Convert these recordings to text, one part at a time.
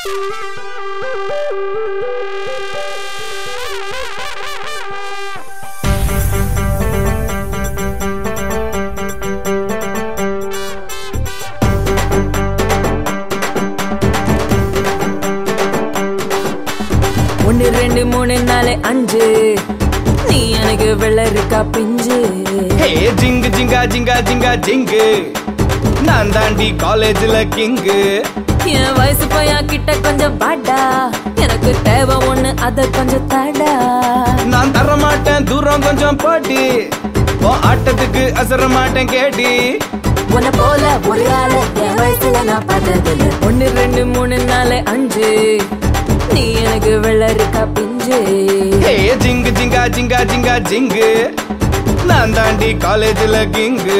ஒன்னு ரெண்டு மூணு நாலு அஞ்சு நீ எனக்கு வெள்ளரிக்கா பிஞ்சு ஹே ஜிங்கு ஜிங்கா ஜிங்கா ஜிங்கா ஜிங்கு நான் தாண்டி காலேஜ்ல கிங்கு என் வயசு பையா கிட்ட கொஞ்சம் பாடா எனக்கு தேவை ஒண்ணு அத கொஞ்சம் தாடா நான் தர மாட்டேன் தூரம் கொஞ்சம் போட்டி உன் ஆட்டத்துக்கு அசர மாட்டேன் கேட்டி உன்னை போல ஒரு ஆளு என் வயசுல நான் பார்த்ததில்ல ஒன்னு ரெண்டு மூணு நாலு அஞ்சு நீ எனக்கு வெள்ளரிக்கா பிஞ்சு ஹே ஜிங்கு ஜிங்கா ஜிங்கா ஜிங்கா ஜிங்கு நான் தாண்டி காலேஜ்ல கிங்கு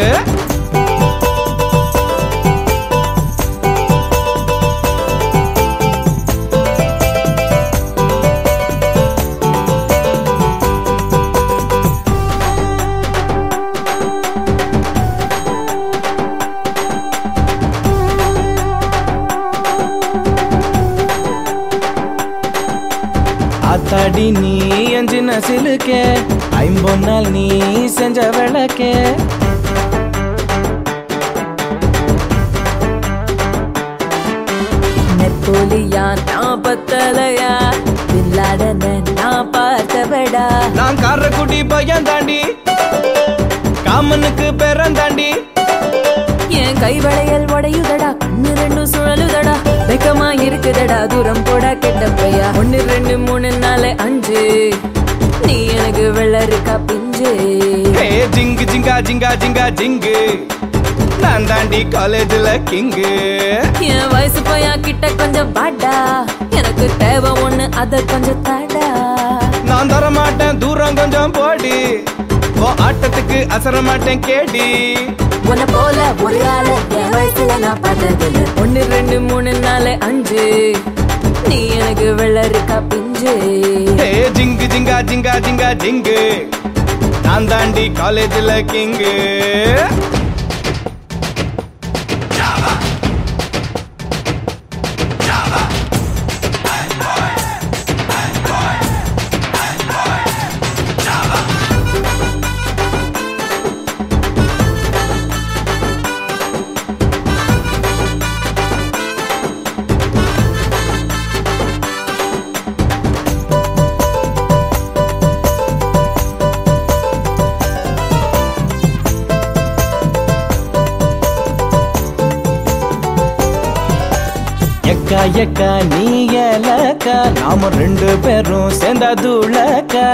ஆத்தாடி நீ அஞ்சின சிலுக்கே ஐம்பொன்னால் நீ செஞ்ச விளக்கே நெப்போலியா நான் பத்தலையா பில்லாடன நான் பார்த்தவடா நான் காரக்குடி பையன் தாண்டி காமனுக்கு பேரன் தாண்டி என் கை வளையல் உடையுதடா கண்ணு ரெண்டும் சுழலுதடா வெக்கமா இருக்குதடா தூரம் போடா கெட்ட பையா ஒன்னு ரெண்டு மூணு நாலு அஞ்சு நீ எனக்கு வெள்ளரிக்கா பிஞ்சு ஹே ஜிங்கு ஜிங்கா ஜிங்கா ஜிங்கா ஜிங்கு நான் தாண்டி காலேஜ்ல கிங்கு என் வயசு பையா கிட்ட கொஞ்சம் பாடா எனக்கு தேவை ஒண்ணு அத கொஞ்சம் தாடா நான் தர மாட்டேன் தூரம் கொஞ்சம் போடி உன் ஆட்டத்துக்கு அசர மாட்டேன் கேடி உன்னை போல ஒரு ஆளு என் வயசுல நான் பார்த்ததில்ல ஒன்னு ரெண்டு மூணு நாலு அஞ்சு நீ எனக்கு வெள்ளரிக்கா பிஞ்சு ஹே ஜிங்கு ஜிங்கா ஜிங்கா ஜிங்கா ஜிங்கு நான் தாண்டி காலேஜ்ல கிங்கு எக்கா எக்கா நீ ஏலக்கா நாம ரெண்டு பேரும் சேர்ந்தா தூளக்கா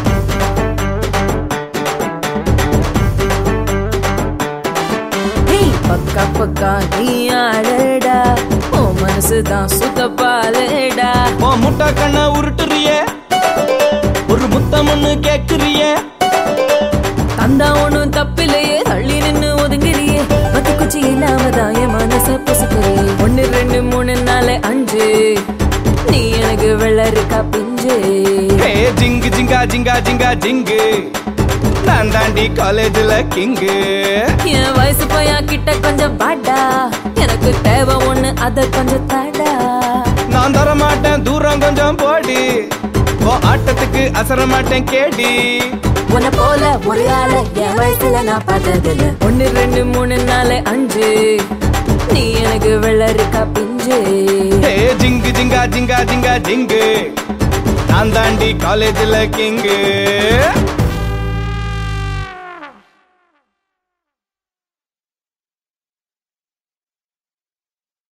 ஏய், பக்கா பக்கா நீ ஆடடா ஓ மனசுதான் சுத்த பாலடா உன் முட்டா கண்ணா உருட்டுறிய ஒரு முத்தம்னு கேக்குறிய தந்தா ஒண்ணும் தப்பில்லையே தள்ளி நின்னு ஒதுங்குறியே பத்து குச்சி இல்லாம தான் என் மனச பொசுக்குறியே ஒன்னு ரெண்டு மூணு நாலு அஞ்சு நீ எனக்கு வெள்ளரிக்கா பிஞ்சு ஹே ஜிங்கு ஜிங்கா ஜிங்கா ஜிங்கா ஜிங்கு நான் தாண்டி காலேஜ்ல கிங்கு என் வயசு பையா கிட்ட கொஞ்சம் பாடா எனக்கு தேவை ஒண்ணு அத கொஞ்சம் தாடா நான் தர மாட்டேன் தூரம் கொஞ்சம் போடி உன் ஆட்டத்துக்கு அசர மாட்டேன் கேடி உன்னை போல ஒரு ஆளு என் வயசுல நான் பார்த்ததில்ல ஒன்னு ரெண்டு மூணு நாலு அஞ்சு நீ எனக்கு வெள்ளரிக்கா பிஞ்சு ஹே ஜிங்கு ஜிங்கா ஜிங்கா ஜிங்கா ஜிங்கு நான் தாண்டி காலேஜ்ல கிங்கு